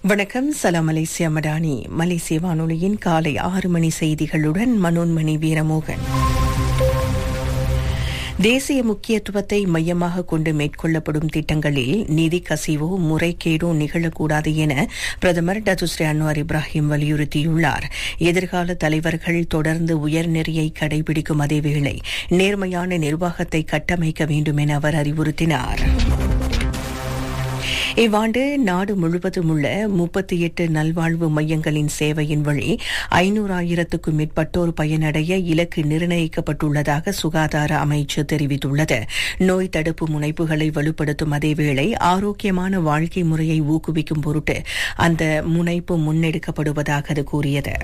வணக்கம் சலாம் மலேசியா மடானி மலேசிய வானொலியின் காலை ஆறு மணி செய்திகளுடன் மனோன்மணி வீரமோகன் தேசிய முக்கியத்துவத்தை மையமாக கொண்டு மேற்கொள்ளப்படும் திட்டங்களில் நிதி கசிவோ முறைகேடோ நிகழக்கூடாது என பிரதமர் டத்துஸ்ரீ அன்வார் இப்ராஹிம் வலியுறுத்தியுள்ளார் எதிர்கால தலைவர்கள் தொடர்ந்து உயர்நெறியை கடைபிடிக்கும் அதேவேளை நேர்மையான நிர்வாகத்தை கட்டமைக்க வேண்டும் என அவர் அறிவுறுத்தினார் இவ்வாண்டு நாடு முழுவதும் உள்ள முப்பத்தி எட்டு நல்வாழ்வு மையங்களின் சேவையின் வழி ஐநூறாயிரத்துக்கும் மேற்பட்டோர் பயனடைய இலக்கு நிர்ணயிக்கப்பட்டுள்ளதாக சுகாதார அமைச்சு தெரிவித்துள்ளது நோய் தடுப்பு முனைப்புகளை வலுப்படுத்தும் அதேவேளை ஆரோக்கியமான வாழ்க்கை முறையை ஊக்குவிக்கும் பொருட்டு அந்த முனைப்பு முன்னெடுக்கப்படுவதாக அது கூறியது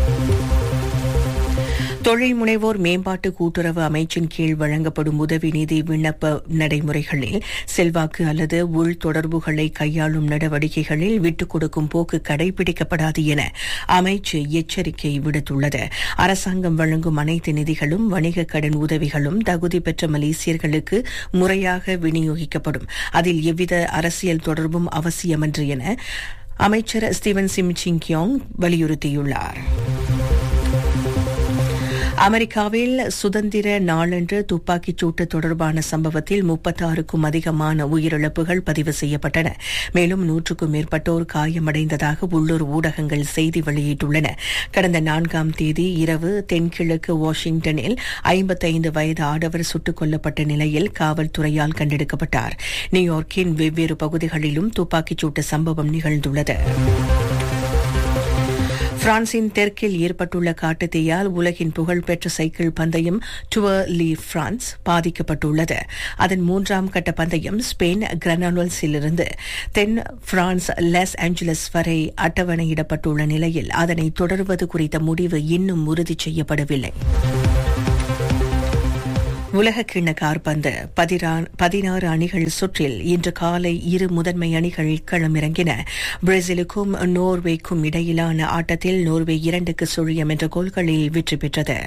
தொழில் முனைவோர் மேம்பாட்டு கூட்டுறவு அமைச்சின் கீழ் வழங்கப்படும் உதவி நிதி விண்ணப்ப நடைமுறைகளில் செல்வாக்கு அல்லது உள் தொடர்புகளை கையாளும் நடவடிக்கைகளில் விட்டுக் கொடுக்கும் போக்கு கடைபிடிக்கப்படாது என அமைச்சு எச்சரிக்கை விடுத்துள்ளது அரசாங்கம் வழங்கும் அனைத்து நிதிகளும் வணிக கடன் உதவிகளும் தகுதி பெற்ற மலேசியர்களுக்கு முறையாக விநியோகிக்கப்படும் அதில் எவ்வித அரசியல் தொடர்பும் அவசியமன்று என அமைச்சர் ஸ்டீவன் சிம் சிங்கியோங் வலியுறுத்தியுள்ளார் அமெரிக்காவில் சுதந்திர நாளன்று துப்பாக்கிச் சூட்டு தொடர்பான சம்பவத்தில் முப்பத்தாறுக்கும் அதிகமான உயிரிழப்புகள் பதிவு செய்யப்பட்டன மேலும் நூற்றுக்கும் மேற்பட்டோர் காயமடைந்ததாக உள்ளூர் ஊடகங்கள் செய்தி வெளியிட்டுள்ளன கடந்த நான்காம் தேதி இரவு தென்கிழக்கு வாஷிங்டனில் ஐம்பத்தைந்து வயது ஆடவர் சுட்டுக் கொல்லப்பட்ட நிலையில் காவல்துறையால் கண்டெடுக்கப்பட்டார் நியூயார்க்கின் வெவ்வேறு பகுதிகளிலும் துப்பாக்கிச் சூட்டு சம்பவம் நிகழ்ந்துள்ளது பிரான்சின் தெற்கில் ஏற்பட்டுள்ள காட்டுத்தீயால் உலகின் புகழ்பெற்ற சைக்கிள் பந்தயம் டுவர் லீ பிரான்ஸ் பாதிக்கப்பட்டுள்ளது அதன் மூன்றாம் கட்ட பந்தயம் ஸ்பெயின் கிரனாலோல்ஸிலிருந்து தென் பிரான்ஸ் லாஸ் ஏஞ்சலஸ் வரை அட்டவணையிடப்பட்டுள்ள நிலையில் அதனை தொடர்வது குறித்த முடிவு இன்னும் உறுதி செய்யப்படவில்லை உலக கிண்ண கார்பந்து பதினாறு அணிகள் சுற்றில் இன்று காலை இரு முதன்மை அணிகள் களமிறங்கின பிரேசிலுக்கும் நோர்வேக்கும் இடையிலான ஆட்டத்தில் நோர்வே இரண்டுக்கு சுழியம் என்ற கோல்களில் வெற்றி பெற்றது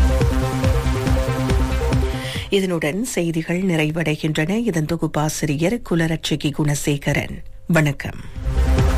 இதனுடன் செய்திகள் நிறைவடைகின்றன இதன் தொகுப்பாசிரியர் குலரட்சகி குணசேகரன் வணக்கம்